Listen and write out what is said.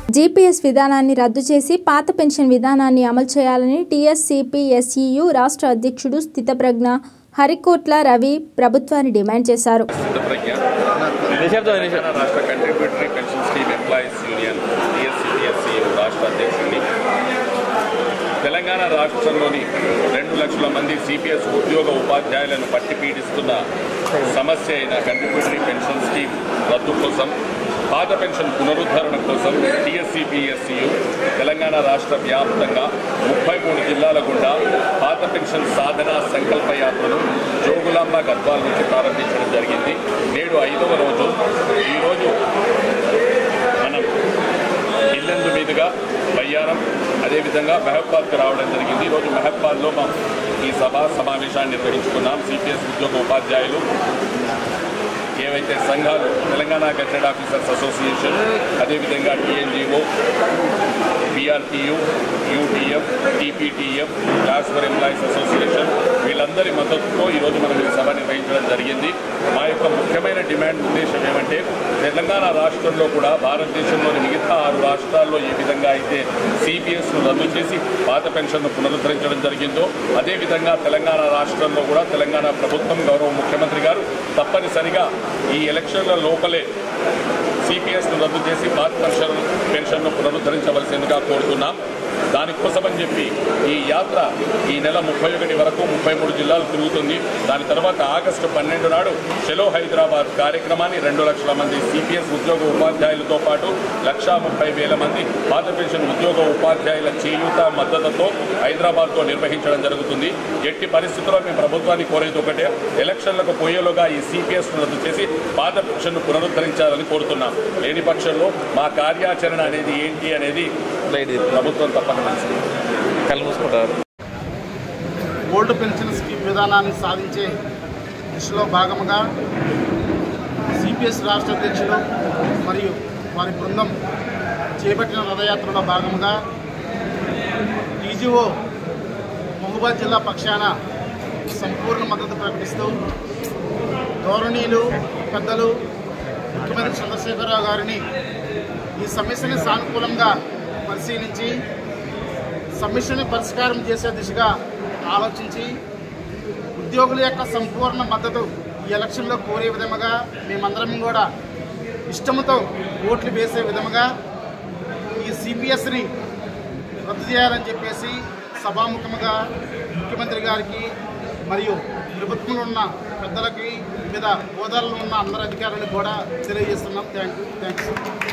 GPS విధానాన్ని రద్దు చేసి పాత పెన్షన్ విధానాన్ని అమలు చేయాలని టీఎస్సీపీఎస్ఈయు రాష్ట్ర అధ్యక్షుడు స్థితప్రజ్ఞ హరికోట్ల రవి ప్రభుత్వాన్ని డిమాండ్ చేశారు ప్రజ్ఞ తెలంగాణ రాష్ట్ర contributory pension scheme employees union TSCTSC రాష్ట్ర అధ్యక్షుడిని తెలంగాణ రాష్ట్రంలోని రెండు లక్షల మంది సిపిఎస్ ఉద్యోగ ఉపాధ్యాయులను పట్టి పీడిస్తున్న సమస్య అయిన కంట్రిబ్యూటరీ పెన్షన్ స్కీమ్ రద్దు కోసం పాత పెన్షన్ పునరుద్ధరణ కోసం టీఎస్సీపీఎస్సీయు తెలంగాణ రాష్ట్ర వ్యాప్తంగా ముప్పై మూడు జిల్లాల గుండా పాత పెన్షన్ సాధన సంకల్ప యాత్రను జోగులాంబ గద్వాల నుంచి ప్రారంభించడం జరిగింది నేడు ఐదవ రోజు ఈరోజు మనం ఇల్లందు మీదుగా బయ్యారం అదేవిధంగా మెహబాద్కు రావడం జరిగింది ఈరోజు మెహబాద్లో మా ఈ సభ సమావేశాన్ని నిర్వహించుకున్నాం సిపిఎస్ ఉద్యోగ ఉపాధ్యాయులు ఏవైతే సంఘాలు తెలంగాణ గజెట్ ఆఫీసర్స్ అసోసియేషన్ అదేవిధంగా TNGO BRTU UTF TPTF class for employees association వీళ్ళందరి మద్దతుతో ఈరోజు మనం ఈ సభ నిర్వహించడం జరిగింది మా యొక్క ముఖ్యమైన డిమాండ్ ఉద్దేశం ఏమంటే తెలంగాణ రాష్ట్రంలో కూడా భారతదేశంలోని మిగతా ఆరు రాష్ట్రాల్లో ఏ విధంగా అయితే సిపిఎస్ను రద్దు చేసి పాత పెన్షన్ను పునరుద్ధరించడం జరిగిందో అదేవిధంగా తెలంగాణ రాష్ట్రంలో కూడా తెలంగాణ ప్రభుత్వం గౌరవ ముఖ్యమంత్రి గారు తప్పనిసరిగా ఈ ఎలక్షన్ల లోపలే సిపిఎస్ను రద్దు చేసి పాత పెన్షన్ పెన్షన్ను పునరుద్ధరించవలసిందిగా కోరుతున్నాం దానికోసమని చెప్పి ఈ యాత్ర ఈ నెల ముప్పై ఒకటి వరకు ముప్పై మూడు జిల్లాలు తిరుగుతుంది దాని తర్వాత ఆగస్టు పన్నెండు నాడు చెలో హైదరాబాద్ కార్యక్రమాన్ని రెండు లక్షల మంది సిపిఎస్ ఉద్యోగ ఉపాధ్యాయులతో పాటు లక్షా ముప్పై వేల మంది పాత పెన్షన్ ఉద్యోగ ఉపాధ్యాయుల చేయూత మద్దతుతో హైదరాబాద్లో నిర్వహించడం జరుగుతుంది ఎట్టి పరిస్థితుల్లో మేము ప్రభుత్వాన్ని కోరేది ఒకటే ఎలక్షన్లకు పోయేలోగా ఈ సిపిఎస్ రద్దు చేసి పాత పెన్షన్ను పునరుద్ధరించాలని కోరుతున్నాం లేని పక్షంలో మా కార్యాచరణ అనేది ఏంటి అనేది ప్రభుత్వం తప్పక తెలిసింది కళ్ళు మూసుకుంటారు ఓల్డ్ పెన్షన్ స్కీమ్ విధానాన్ని సాధించే దిశలో భాగంగా సిపిఎస్ రాష్ట్ర అధ్యక్షులు మరియు వారి బృందం చేపట్టిన రథయాత్రలో భాగంగా టీజీఓ మహబూబాద్ జిల్లా పక్షాన సంపూర్ణ మద్దతు ప్రకటిస్తూ గౌరవనీయులు పెద్దలు ముఖ్యమంత్రి చంద్రశేఖరరావు గారిని ఈ సమస్యని సానుకూలంగా పరిశీలించి సమస్యని పరిష్కారం చేసే దిశగా ఆలోచించి ఉద్యోగుల యొక్క సంపూర్ణ మద్దతు ఈ ఎలక్షన్లో కోరే విధముగా మేమందరం కూడా ఇష్టంతో ఓట్లు వేసే విధముగా ఈ సిపిఎస్ని రద్దు చేయాలని చెప్పేసి సభాముఖముగా ముఖ్యమంత్రి గారికి మరియు ప్రభుత్వంలో ఉన్న పెద్దలకి వివిధ హోదాల్లో ఉన్న అందరు అధికారులకు కూడా తెలియజేస్తున్నాం థ్యాంక్ యూ థ్యాంక్స్